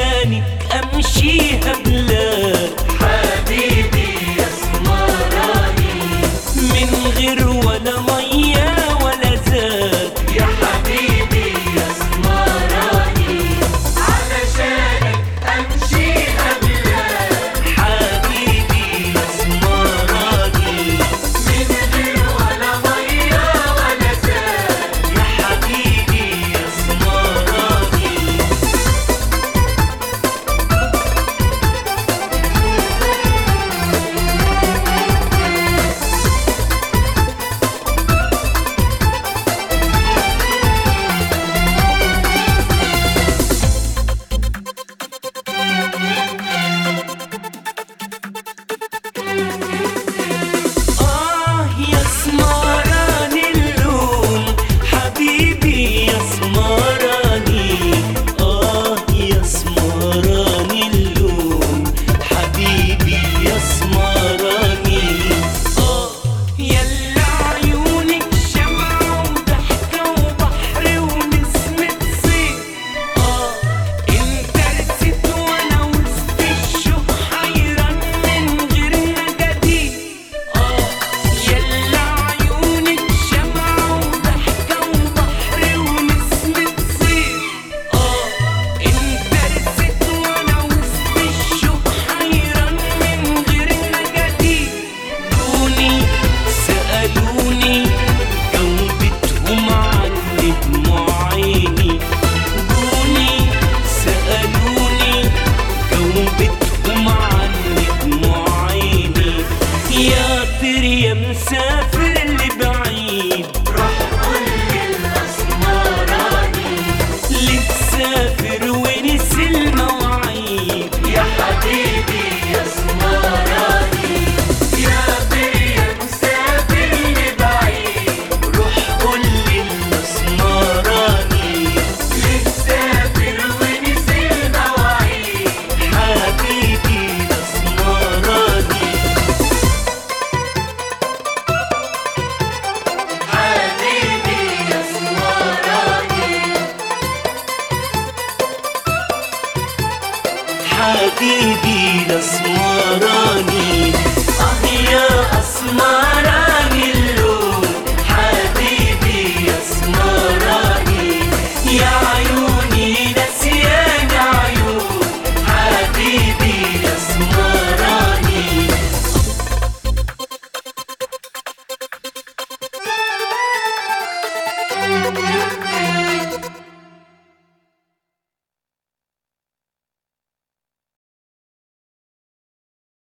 علشانك امشيها بلاد حبيبي يا اسمراني من غير ولا ميه ولا زاد يا حبيبي يا اسمراني علشانك امشي بلاد حبيبي اسمراني من غير ولا ميه ولا زاد يا حبيبي اسمراني آه يا سمراني اللون حبيبي يا سمراني آه يا سمراني اللون حبيبي يا سمراني آه يلا عيونك شمعة وضحكة وبحر ونسمة صيف آه انت رسيت وانا وسط الشوق حيران من غير نجديد آه يلا عيونك شمعة وضحكة وبحر ونسمة صيف آه انت رسيت وانا وسط الشوق حيران من غير نجديد دوني سألوني جاوبتهم عن دموع عيني دوني سألوني جاوبتهم عن دموع عيني يا طير يا مسافر اللي بعيد روح قول للاسمراني لتسافر ونسي المواعيد يا حبيبي يا اسمراني يا بيا مسافر لبعيد روح قول للمسمراني لتسافر ونسي المواعيد حبيبي الاسمراني حبيبي يا اسمراني حبيبي الاسمراني اه يا اسمراني